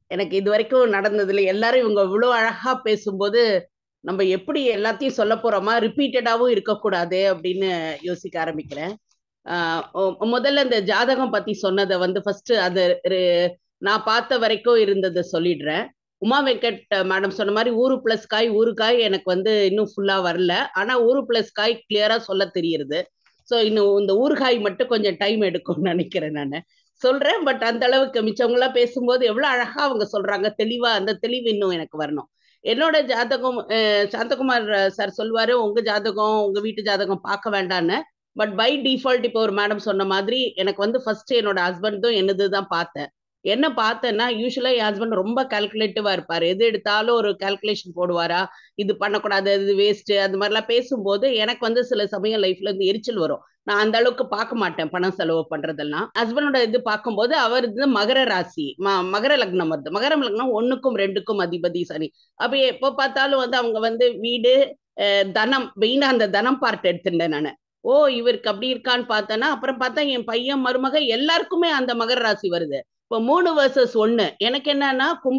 எனக்கு இது வரைக்கும் நடந்ததுல எல்லாரும் இவங்க இவ்வளவு அழகா பேசும்போது நம்ம எப்படி எல்லாத்தையும் சொல்ல போறோமா ரிப்பீட்டடாவும் இருக்கக்கூடாது அப்படின்னு யோசிக்க ஆரம்பிக்கிறேன் ஆஹ் ஒ- முதல்ல இந்த ஜாதகம் பத்தி சொன்னதை வந்து ஃபர்ஸ்ட் அது ரு- நான் பார்த்த வரைக்கும் இருந்ததை சொல்லிடுறேன் உமா வெங்கட் மேடம் சொன்ன மாதிரி ஊரு பிளஸ் காய் ஊரு காய் எனக்கு வந்து இன்னும் ஃபுல்லா வரல ஆனா ஊரு பிளஸ் காய் கிளியரா சொல்ல தெரியுது ஸோ இன்னும் இந்த ஊறுகாய் மட்டும் கொஞ்சம் டைம் எடுக்கும்னு நினைக்கிறேன் நான் சொல்றேன் பட் அந்த அளவுக்கு மிச்சவங்க எல்லாம் பேசும்போது எவ்வளவு அழகா அவங்க சொல்றாங்க தெளிவா அந்த தெளிவு இன்னும் எனக்கு வரணும் என்னோட ஜாதகம் அஹ் சாந்தகுமார் சார் சொல்லுவாரு உங்க ஜாதகம் உங்க வீட்டு ஜாதகம் பார்க்க வேண்டான்னு பட் பை டிஃபால்ட் இப்போ ஒரு மேடம் சொன்ன மாதிரி எனக்கு வந்து ஃபர்ஸ்ட் என்னோட ஹஸ்பண்டும் என்னது தான் பார்த்தேன் என்ன பார்த்தேன்னா யூஸ்வலா என் ஹஸ்பண்ட் ரொம்ப கால்குலேட்டிவா இருப்பாரு எது எடுத்தாலும் ஒரு கால்குலேஷன் போடுவாரா இது பண்ணக்கூடாது இது வேஸ்ட் அந்த மாதிரிலாம் பேசும்போது எனக்கு வந்து சில சமயம் லைஃப்ல இருந்து எரிச்சல் வரும் நான் அந்த அளவுக்கு பார்க்க மாட்டேன் பணம் செலவு பண்றதெல்லாம் ஹஸ்பண்டோட இது பார்க்கும்போது அவர் வந்து மகர ராசி ம- மகர லக்னம் வருது மகர லக்னம் ஒண்ணுக்கும் ரெண்டுக்கும் அதிபதி சனி அப்ப எப்போ பார்த்தாலும் வந்து அவங்க வந்து வீடு அஹ், தனம் மெயினா அந்த தனம் பார்ட் எடுத்துட்டேன் நான் ஓ இவருக்கு அப்படி இருக்கான்னு பார்த்தேன்னா அப்புறம் பார்த்தா என் பையன் மருமக எல்லாருக்குமே அந்த மகர ராசி வருது இப்போ மூணு வர்சஸ் ஒன்னு எனக்கு என்னன்னா கும்ப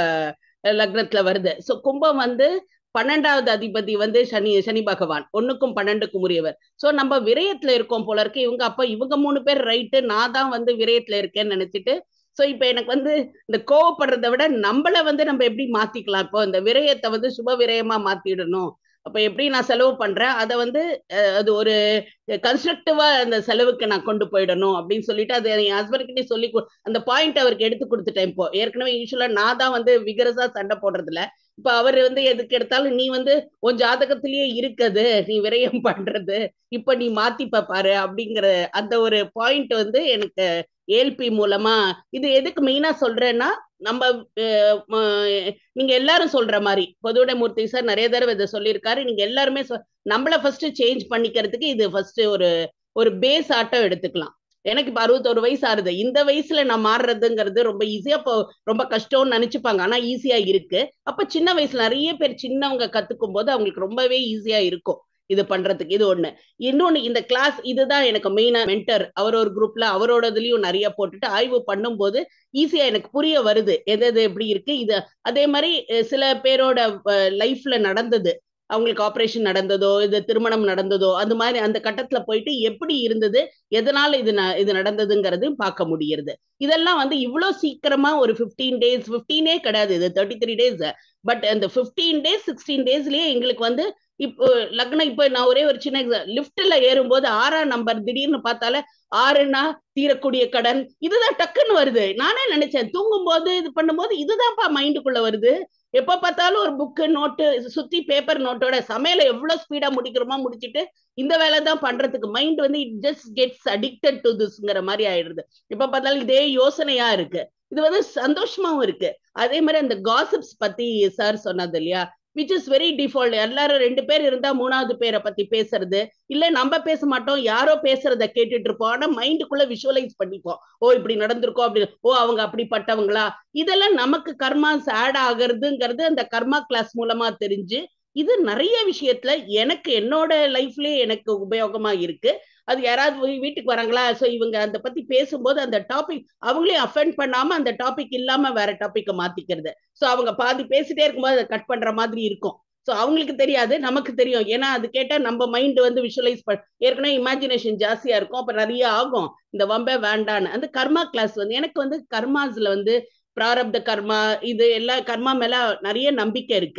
அஹ், லக்னத்துல வருது ஸோ கும்பம் வந்து பன்னெண்டாவது அதிபதி வந்து சனி சனி பகவான் ஒண்ணுக்கும் பன்னெண்டுக்கும் உரியவர் சோ நம்ம விரயத்துல இருக்கோம் போல இருக்கு இவங்க அப்ப இவங்க மூணு பேர் ரைட்டு நான் தான் வந்து விரயத்துல இருக்கேன்னு நினைச்சிட்டு சோ இப்ப எனக்கு வந்து இந்த கோவப்படுறதை விட நம்மள வந்து நம்ம எப்படி மாத்திக்கலாம் இப்போ இந்த விரயத்தை வந்து சுப விரயமா மாத்திடணும் அப்ப எப்படி நான் செலவு பண்றேன் அதை வந்து அஹ், அது ஒரு கன்ஸ்ட்ரக்டிவா அந்த செலவுக்கு நான் கொண்டு போயிடணும் அப்படின்னு சொல்லிட்டு அது என் ஹஸ்பண்ட் கிட்டே சொல்லி கொ- அந்த பாயிண்ட் அவருக்கு எடுத்து கொடுத்துட்டேன் இப்போ ஏற்கனவே யூஸ்வலா நான் தான் வந்து விகரசா சண்டை போடுறது இல்ல இப்ப அவர் வந்து எதுக்கு எடுத்தாலும் நீ வந்து உன் ஜாதகத்திலேயே இருக்குது நீ விரயம் பண்றது இப்ப நீ மாத்திப்ப பாரு அப்படிங்கிற அந்த ஒரு பாயிண்ட் வந்து எனக்கு ஏல்பி மூலமா இது எதுக்கு மெயினா சொல்றேன்னா நம்ம அஹ், ம- நீங்க எல்லாரும் சொல்ற மாதிரி பொதுவுடை மூர்த்தி சார் நிறைய தடவை இதை சொல்லியிருக்காரு நீங்க எல்லாருமே சொ- நம்மள ஃபர்ஸ்ட் சேஞ்ச் பண்ணிக்கிறதுக்கு இது ஃபர்ஸ்ட் ஒரு ஒரு பேஸ் ஆட்டம் எடுத்துக்கலாம் எனக்கு இப்ப அறுபத்தோரு வயசு ஆறுது இந்த வயசுல நான் மாறுறதுங்கிறது ரொம்ப ஈஸியா இப்போ ரொம்ப கஷ்டம்னு நினைச்சுப்பாங்க ஆனா ஈஸியா இருக்கு அப்ப சின்ன வயசுல நிறைய பேர் சின்னவங்க கத்துக்கும் போது அவங்களுக்கு ரொம்பவே ஈஸியா இருக்கும் இது பண்றதுக்கு இது ஒண்ணு இன்னொன்னு இந்த கிளாஸ் இதுதான் எனக்கு மெயினா மென்டர் அவர் ஒரு குரூப்ல அவரோடதுலயும் நிறைய போட்டுட்டு ஆய்வு பண்ணும்போது ஈஸியா எனக்கு புரிய வருது எது எது எப்படி இருக்கு இது அதே மாதிரி அஹ், சில பேரோட லைஃப்ல நடந்தது அவங்களுக்கு ஆபரேஷன் நடந்ததோ இது திருமணம் நடந்ததோ அந்த மாதிரி அந்த கட்டத்துல போயிட்டு எப்படி இருந்தது எதனால இது ந- இது நடந்ததுங்கிறதையும் பார்க்க முடியுது இதெல்லாம் வந்து இவ்வளவு சீக்கிரமா ஒரு 15 டேஸ் 15 கிடையாது இது தேர்ட்டி த்ரீ டேஸ் பட் அந்த 15 டேஸ் சிக்ஸ்டீன் டேஸ்லயே எங்களுக்கு வந்து இப்போ லக்னம் இப்போ நான் ஒரே ஒரு சின்ன லிஃப்ட்ல ஏறும்போது ஆறாம் நம்பர் திடீர்னு பார்த்தால ஆறுனா தீரக்கூடிய கடன் இதுதான் டக்குன்னு வருது நானே நினைச்சேன் தூங்கும் போது இது பண்ணும்போது இதுதான்ப்பா மைண்டுக்குள்ள வருது எப்ப பார்த்தாலும் ஒரு புக்கு நோட்டு சுத்தி பேப்பர் நோட்டோட சமையலை எவ்வளவு ஸ்பீடா முடிக்கிறோமோ முடிச்சிட்டு இந்த வேலை தான் பண்றதுக்கு மைண்ட் வந்து it just gets addicted to திஸ்ங்கிற மாதிரி ஆயிடுது எப்ப பார்த்தாலும் இதே யோசனையா இருக்கு இது வந்து சந்தோஷமாவும் இருக்கு அதே மாதிரி அந்த காசிப்ஸ் பத்தி சார் சொன்னது இல்லையா விச் இஸ் வெரி டிஃபால்ட் எல்லாரும் ரெண்டு பேர் இருந்தா மூணாவது பேரை பத்தி பேசுறது இல்ல நம்ம பேச மாட்டோம் யாரோ பேசுறத கேட்டுட்டு இருப்போம் ஆனா மைண்டுக்குள்ள விஷுவலைஸ் பண்ணிப்போம் ஓ இப்படி நடந்திருக்கோம் அப்படி ஓ அவங்க அப்படிப்பட்டவங்களா இதெல்லாம் நமக்கு கர்மாஸ் ஆட் ஆகுறதுங்கிறது அந்த கர்மா கிளாஸ் மூலமா தெரிஞ்சு இது நிறைய விஷயத்துல எனக்கு என்னோட லைஃப்லயே எனக்கு உபயோகமா இருக்கு அது யாராவது வீ- வீட்டுக்கு வராங்களா சோ இவங்க அந்த பத்தி பேசும்போது அந்த டாபிக் அவங்களையும் அஃபெண்ட் பண்ணாம அந்த டாபிக் இல்லாம வேற டாபிக்க மாத்திக்கிறது சோ அவங்க பாதி பேசிட்டே இருக்கும்போது அதை கட் பண்ற மாதிரி இருக்கும் சோ அவங்களுக்கு தெரியாது நமக்கு தெரியும் ஏன்னா அது கேட்டா நம்ம மைண்ட் வந்து விஷுவலைஸ் பண்ண ஏற்கனவே இமேஜினேஷன் ஜாஸ்தியா இருக்கும் அப்ப நிறைய ஆகும் இந்த வம்பே வேண்டான்னு அந்த கர்மா கிளாஸ் வந்து எனக்கு வந்து கர்மாஸ்ல வந்து பிராரப்த கர்மா இது எல்லா கர்மா மேல நிறைய நம்பிக்கை இருக்கு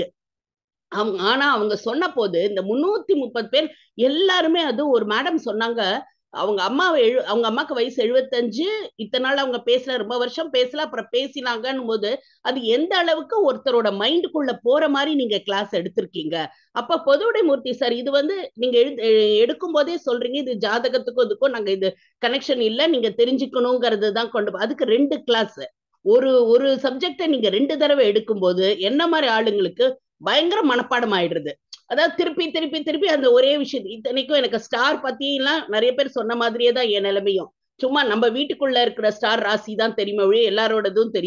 அவங்க ஆனா அவங்க சொன்ன போது இந்த முன்னூத்தி முப்பது பேர் எல்லாருமே அது ஒரு மேடம் சொன்னாங்க அவங்க அம்மா எழு அவங்க அம்மாக்கு வயசு எழுபத்தஞ்சு இத்தனை நாள் அவங்க பேசல ரொம்ப வருஷம் பேசல அப்புறம் பேசினாங்கன்னு போது அது எந்த அளவுக்கு ஒருத்தரோட மைண்டுக்குள்ள போற மாதிரி நீங்க கிளாஸ் எடுத்திருக்கீங்க அப்ப பொதுவுடை மூர்த்தி சார் இது வந்து நீங்க எழு எடுக்கும் போதே சொல்றீங்க இது ஜாதகத்துக்கும் இதுக்கும் நாங்க இது கனெக்ஷன் இல்ல நீங்க தெரிஞ்சுக்கணுங்கிறது தான் கொண்டு போ- அதுக்கு ரெண்டு கிளாஸ் ஒரு ஒரு சப்ஜெக்டை நீங்க ரெண்டு தடவை எடுக்கும்போது என்ன மாதிரி ஆளுங்களுக்கு பயங்கர மனப்பாடம் ஆயிடுறது அதாவது திருப்பி திருப்பி திருப்பி அந்த ஒரே விஷயம் இத்தனைக்கும் எனக்கு ஸ்டார் பத்தி எல்லாம் நிறைய பேர் சொன்ன மாதிரியே தான் என் நிலைமையும் சும்மா நம்ம வீட்டுக்குள்ள இருக்கிற ஸ்டார் ராசி தான் தெரியுமே ஒழிய எல்லாரோடதும் தெரியாது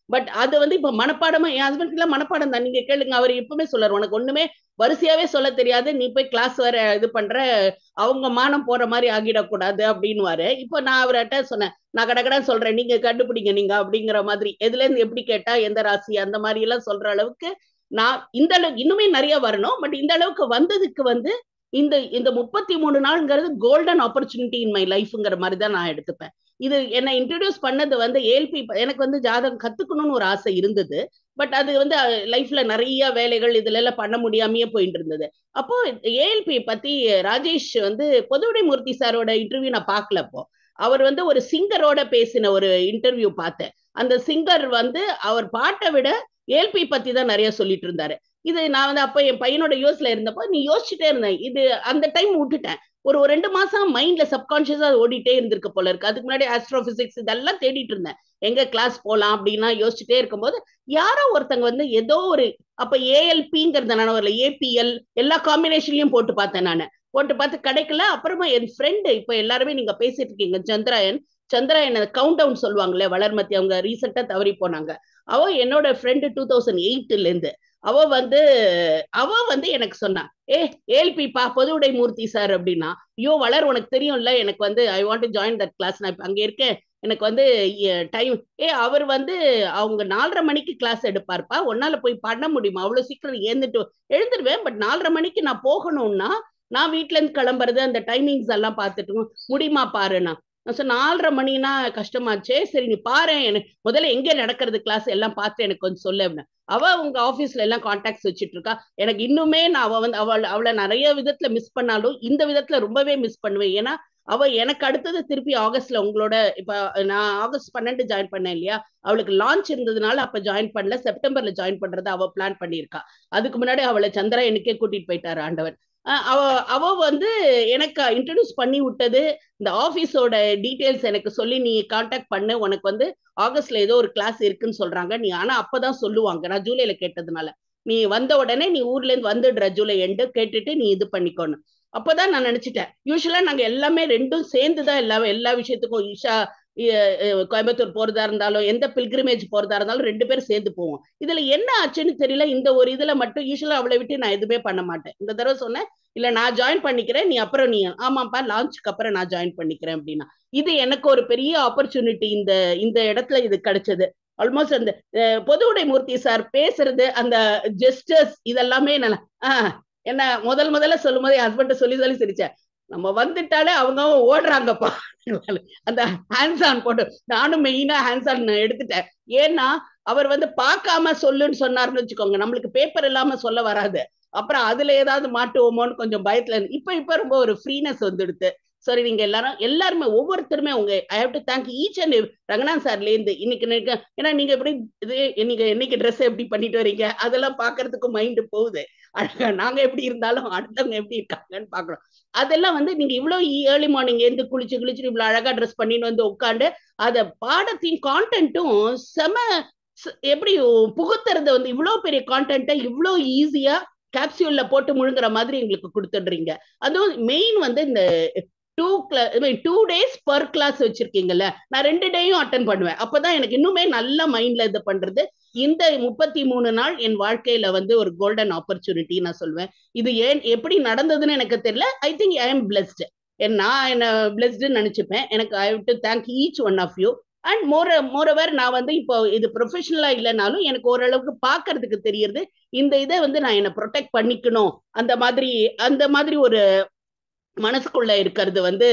பட் அது வந்து இப்ப மனப்பாடமா என் ஹஸ்பண்ட் எல்லாம் மனப்பாடம் தான் நீங்க கேளுங்க அவர் எப்பவுமே சொல்றாரு உனக்கு ஒண்ணுமே வரிசையாவே சொல்ல தெரியாது நீ போய் கிளாஸ் வேற இது பண்ற அவங்க மானம் போற மாதிரி ஆகிடக்கூடாது அப்படின்னுவாரு இப்போ நான் அவர்கிட்ட சொன்னேன் நான் கடகடா சொல்றேன் நீங்க கண்டுபிடிங்க நீங்க அப்படிங்கிற மாதிரி எதுல இருந்து எப்படி கேட்டா எந்த ராசி அந்த மாதிரி எல்லாம் சொல்ற அளவுக்கு நான் இந்த அளவுக்கு இன்னுமே நிறைய வரணும் பட் இந்த அளவுக்கு வந்ததுக்கு வந்து இந்த இந்த முப்பத்தி மூணு நாள்ங்கிறது கோல்டன் ஆப்பர்ச்சுனிட்டி இன் மை லைஃப்ங்கிற மாதிரி தான் நான் எடுத்துப்பேன் இது என்னை இன்ட்ரடியூஸ் பண்ணது வந்து ஏஎல்பி எனக்கு வந்து ஜாதகம் கத்துக்கணும்னு ஒரு ஆசை இருந்தது பட் அது வந்து லைஃப்ல நிறைய வேலைகள் இதுல எல்லாம் பண்ண முடியாமயே போயிட்டு இருந்தது அப்போ ஏஎல்பி பத்தி ராஜேஷ் வந்து பொதுவுடை மூர்த்தி சாரோட இன்டர்வியூ நான் பார்க்கல அப்போ அவர் வந்து ஒரு சிங்கரோட பேசின ஒரு இன்டர்வியூ பார்த்தேன் அந்த சிங்கர் வந்து அவர் பாட்டை விட ஏல்பி பத்தி தான் நிறைய சொல்லிட்டு இருந்தாரு இது நான் வந்து அப்ப என் பையனோட யோஸ்ல இருந்தப்போ நீ யோசிச்சுட்டே இருந்தேன் இது அந்த டைம் விட்டுட்டேன் ஒரு ஒரு ரெண்டு மாசம் மைண்ட்ல சப்கான்சியஸா ஓடிட்டே இருந்திருக்க போல இருக்கு அதுக்கு முன்னாடி ஆஸ்ட்ரோபிசிக்ஸ் இதெல்லாம் தேடிட்டு இருந்தேன் எங்க கிளாஸ் போலாம் அப்படின்னா யோசிச்சுட்டே இருக்கும்போது யாரோ ஒருத்தங்க வந்து ஏதோ ஒரு அப்ப ஏஎல்பிங்கிறத நான் வரல ஏபிஎல் எல்லா காம்பினேஷன்லயும் போட்டு பார்த்தேன் நான் போட்டு பார்த்து கிடைக்கல அப்புறமா என் ஃப்ரெண்டு இப்ப எல்லாருமே நீங்க பேசிட்டு இருக்கீங்க சந்திராயன் சந்திராயன் கவுண்ட் டவுன் சொல்லுவாங்களே வளர்மத்தி அவங்க ரீசெண்டா தவறி போனாங்க அவ என்னோட ஃப்ரெண்டு டூ தௌசண்ட் எயிட்ல இருந்து அவ வந்து அவ வந்து எனக்கு சொன்னா ஏ ஏல்பி பா பொதுவுடை மூர்த்தி சார் அப்படின்னா ஐயோ வளர் உனக்கு தெரியும்ல எனக்கு வந்து I want to join that class நான் இப்ப அங்க இருக்கேன் எனக்கு வந்து டைம் ஏ அவர் வந்து அவங்க நாலரை மணிக்கு கிளாஸ் எடுப்பார்ப்பா உன்னால போய் பண்ண முடியுமா அவ்வளவு சீக்கிரம் ஏந்துட்டு எழுந்துருவேன் பட் நாலரை மணிக்கு நான் போகணும்னா நான் வீட்ல இருந்து கிளம்புறது அந்த டைமிங்ஸ் எல்லாம் பார்த்துட்டு முடியுமா பாருண்ணா நான் சொன்ன நாலரை மணினா கஷ்டமாச்சே சரி நீ பாரு எனக்கு முதல்ல எங்க நடக்கிறது கிளாஸ் எல்லாம் பார்த்து எனக்கு கொஞ்சம் சொல்ல அவ உங்க ஆபீஸ்ல எல்லாம் கான்டாக்ட்ஸ் வச்சுட்டு இருக்கா எனக்கு இன்னுமே நான் அவ வந்து அவள் அவளை நிறைய விதத்துல மிஸ் பண்ணாலும் இந்த விதத்துல ரொம்பவே மிஸ் பண்ணுவேன் ஏன்னா அவ எனக்கு அடுத்தது திருப்பி ஆகஸ்ட்ல உங்களோட இப்ப நான் ஆகஸ்ட் பன்னெண்டு ஜாயின் பண்ணேன் இல்லையா அவளுக்கு லான்ச் இருந்ததுனால அப்ப ஜாயின் பண்ணல செப்டம்பர்ல ஜாயின் பண்றத அவ பிளான் பண்ணியிருக்கா அதுக்கு முன்னாடி அவளை சந்திரா எனக்கே கூட்டிட்டு போயிட்டாரு ஆண்டவன் அவ அவ வந்து எனக்கு இன்ட்ரடியூஸ் பண்ணி விட்டது இந்த ஆபீஸோட டீட்டெயில்ஸ் எனக்கு சொல்லி நீ காண்டாக்ட் பண்ணு உனக்கு வந்து ஆகஸ்ட்ல ஏதோ ஒரு கிளாஸ் இருக்குன்னு சொல்றாங்க நீ ஆனா அப்பதான் சொல்லுவாங்க நான் ஜூலைல கேட்டதுனால நீ வந்த உடனே நீ ஊர்ல இருந்து வந்துடுற ஜூலை எண்டு கேட்டுட்டு நீ இது பண்ணிக்கணும் அப்பதான் நான் நினைச்சிட்டேன் யூஸ்வலா நாங்க எல்லாமே ரெண்டும் சேர்ந்துதான் எல்லா எல்லா விஷயத்துக்கும் ஈஷா கோயம்புத்தூர் போறதா இருந்தாலும் எந்த பில்கிரிமேஜ் போறதா இருந்தாலும் ரெண்டு பேரும் சேர்ந்து போவோம் இதுல என்ன ஆச்சுன்னு தெரியல இந்த ஒரு இதுல மட்டும் யூஸ்வலா அவளை விட்டு நான் எதுவுமே பண்ண மாட்டேன் இந்த தடவை சொன்னேன் இல்ல நான் ஜாயின் பண்ணிக்கிறேன் நீ அப்புறம் நீ ஆமாப்பா லான்ச்சுக்கு அப்புறம் நான் ஜாயின் பண்ணிக்கிறேன் அப்படின்னா இது எனக்கு ஒரு பெரிய ஆப்பர்ச்சுனிட்டி இந்த இந்த இடத்துல இது கிடைச்சது ஆல்மோஸ்ட் அந்த பொதுவுடை மூர்த்தி சார் பேசுறது அந்த ஜெஸ்டர்ஸ் இதெல்லாமே நான் ஆஹ் என்ன முதல் முதல்ல சொல்லும் போது என் ஹஸ்பண்ட் சொல்லி சொல்லி சிரிச்சேன் நம்ம வந்துட்டாலே அவங்க ஓடுறாங்கப்பா அந்த ஹேண்ட்ஸ் ஆன் போட்டு நானும் மெயினா ஹேண்ட்ஸ் ஆன் எடுத்துட்டேன் ஏன்னா அவர் வந்து பார்க்காம சொல்லுன்னு சொன்னாருன்னு வச்சுக்கோங்க நம்மளுக்கு பேப்பர் இல்லாம சொல்ல வராது அப்புறம் அதுல ஏதாவது மாட்டுவோமோன்னு கொஞ்சம் பயத்துல இப்ப இப்ப ரொம்ப ஒரு ஃப்ரீனஸ் வந்துடுது சரி நீங்க எல்லாரும் எல்லாருமே ஒவ்வொருத்தருமே உங்க I have to thank each and Ranganath சார்ல இருந்து இன்னைக்கு ஏன்னா நீங்க எப்படி இது நீங்க என்னைக்கு ட்ரெஸ் எப்படி பண்ணிட்டு வரீங்க அதெல்லாம் பாக்குறதுக்கு மைண்ட் போகுது அழகா நாங்க எப்படி இருந்தாலும் அடுத்தவங்க எப்படி இருக்காங்கன்னு பாக்குறோம் அதெல்லாம் வந்து நீங்க இவ்வளவு ஏர்லி மார்னிங் எழுந்து குளிச்சு குளிச்சு இவ்வளவு அழகா ட்ரெஸ் பண்ணிட்டு வந்து உட்காந்து அத பாடத்தையும் கான்டென்ட்டும் செம எப்படி புகுத்துறத வந்து இவ்வளவு பெரிய கான்டென்ட்டை இவ்வளவு ஈஸியா கேப்சியூல்ல போட்டு முழுங்குற மாதிரி எங்களுக்கு கொடுத்துடுறீங்க அதுவும் மெயின் வந்து இந்த two class two days per class வச்சிருக்கீங்கல்ல நான் ரெண்டு டேயும் அட்டன் பண்ணுவேன் அப்பதான் எனக்கு இன்னுமே நல்ல மைண்ட்ல இது பண்றது இந்த முப்பத்தி மூணு நாள் என் வாழ்க்கையில வந்து ஒரு கோல்டன் ஆப்பர்ச்சுனிட்டி நான் சொல்வேன் இது ஏன் எப்படி நடந்ததுன்னு எனக்கு தெரியல I think I am blessed நான் என்ன பிளஸ்டுன்னு நினைச்சுப்பேன் எனக்கு I to thank each one of you and more moreover நான் வந்து இப்போ இது ப்ரொஃபஷனலா இல்லைனாலும் எனக்கு ஓரளவுக்கு பாக்குறதுக்கு தெரியுது இந்த இதை வந்து நான் என்ன ப்ரொடெக்ட் பண்ணிக்கணும் அந்த மாதிரி அந்த மாதிரி ஒரு மனசுக்குள்ள இருக்கிறது வந்து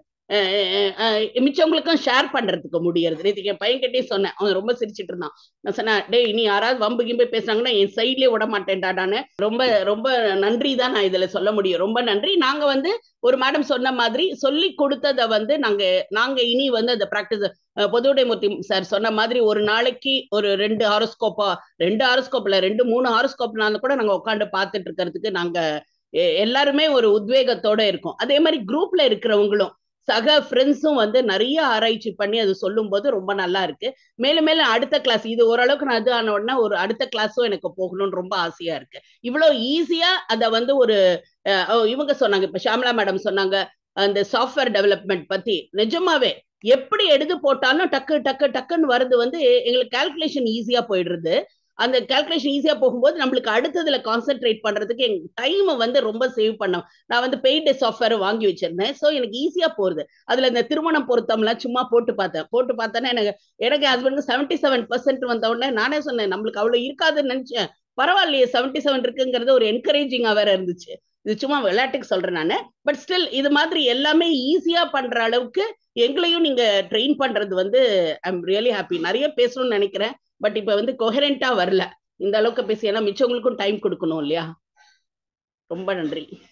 மிச்சவங்களுக்கும் ஷேர் பண்றதுக்கு முடியறது நேற்றுக்கு என் பையன்கிட்டயே சொன்னேன் அவன் ரொம்ப சிரிச்சிட்டு இருந்தான் நான் சொன்னேன் டேய் இனி யாராவது வம்பு கிம்பு பேசுறாங்கன்னா என் சைட்லயே விட மாட்டேன்டா நானு ரொம்ப ரொம்ப நன்றி தான் நான் இதுல சொல்ல முடியும் ரொம்ப நன்றி நாங்க வந்து ஒரு மேடம் சொன்ன மாதிரி சொல்லி கொடுத்ததை வந்து நாங்க நாங்க இனி வந்து அந்த பிராக்டிஸ் பொதுவுடைமூர்த்தி சார் சொன்ன மாதிரி ஒரு நாளைக்கு ஒரு ரெண்டு ஹாரோஸ்கோப்பா ரெண்டு ஹாரோஸ்கோப்ல ரெண்டு மூணு ஹாரோஸ்கோப்னால கூட நாங்க உட்காந்து பார்த்துட்டு இருக்கிறதுக்கு நாங்க எல்லாருமே ஒரு உத்வேகத்தோட இருக்கும் அதே மாதிரி குரூப்ல இருக்கிறவங்களும் சக ஃப்ரெண்ட்ஸும் வந்து நிறைய ஆராய்ச்சி பண்ணி அது சொல்லும் போது ரொம்ப நல்லா இருக்கு மேலும் மேலும் அடுத்த கிளாஸ் இது ஓரளவுக்கு நான் இது ஆன உடனே ஒரு அடுத்த கிளாஸும் எனக்கு போகணும்னு ரொம்ப ஆசையா இருக்கு இவ்வளவு ஈஸியா அதை வந்து ஒரு இவங்க சொன்னாங்க இப்ப ஷாம்லா மேடம் சொன்னாங்க அந்த சாஃப்ட்வேர் டெவலப்மெண்ட் பத்தி நிஜமாவே எப்படி எடுத்து போட்டாலும் டக்கு டக்கு டக்குன்னு வருது வந்து எங்களுக்கு கால்குலேஷன் ஈஸியா போயிடுறது அந்த கால்குலேஷன் ஈஸியா போகும்போது நம்மளுக்கு அடுத்ததுல கான்சென்ட்ரேட் பண்றதுக்கு எங்க டைம் வந்து ரொம்ப சேவ் பண்ணோம் நான் வந்து பெய்டு சாஃப்ட்வேர் வாங்கி வச்சிருந்தேன் ஸோ எனக்கு ஈஸியா போகுது அதுல இந்த திருமணம் பொருத்தம்லாம் சும்மா போட்டு பார்த்தேன் போட்டு பார்த்தேன்னா எனக்கு எனக்கு ஹஸ்பண்டுக்கு செவன்டி செவன் பர்சன்ட் வந்த உடனே நானே சொன்னேன் நம்மளுக்கு அவ்வளவு இருக்காதுன்னு நினைச்சேன் பரவாயில்லையே செவன்டி செவன் இருக்குங்கிறது ஒரு என்கரேஜிங்கா வேற இருந்துச்சு இது சும்மா விளையாட்டுக்கு சொல்றேன் நான் பட் ஸ்டில் இது மாதிரி எல்லாமே ஈஸியா பண்ற அளவுக்கு எங்களையும் நீங்க ட்ரெயின் பண்றது வந்து ஐ எம் ரியலி ஹாப்பி நிறைய பேசணும்னு நினைக்கிறேன் பட் இப்ப வந்து கொஹரண்டா வரல இந்த அளவுக்கு பேசி ஏன்னா மிச்சவங்களுக்கும் டைம் கொடுக்கணும் இல்லையா ரொம்ப நன்றி